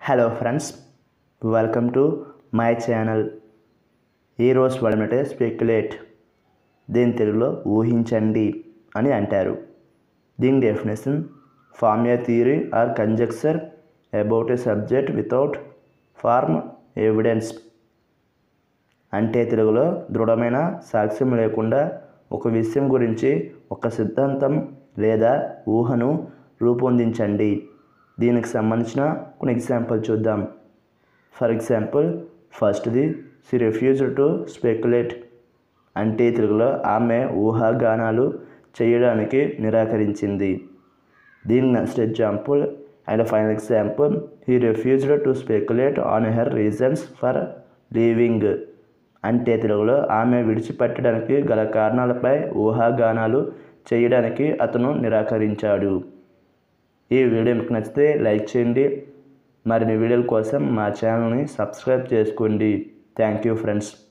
hello friends welcome to my channel ఈరోజు వాడినట్టే speculate దీని తెలుగులో ఊహించండి అని అంటారు దీని definition form a theory or conjecture about a subject without firm evidence అంటే తెలుగులో దృఢమైన సాక్ష్యం లేకుండా ఒక విషయం గురించి ఒక సిద్ధాంతం లేదా ఊహను రూపొందించండి దీనికి సంబంధించిన కొన్ని ఎగ్జాంపుల్ చూద్దాం ఫర్ ఎగ్జాంపుల్ ఫస్ట్ది సి రిఫ్యూజ్డ్ టు స్పెక్యులేట్ అంటే తెలుగులో ఆమె ఊహాగానాలు చేయడానికి నిరాకరించింది దీని next example and final example he refused to speculate on her reasons for leaving అంటే తెలుగులో ఆమె విడిచిపెట్టడానికి గల కారణాలపై ఊహాగానాలు చేయడానికి అతను నిరాకరించాడు ఈ వీడియో మీకు నచ్చితే లైక్ చేయండి మరిన్ని వీడియోల కోసం మా ఛానల్ని సబ్స్క్రైబ్ చేసుకోండి థ్యాంక్ యూ ఫ్రెండ్స్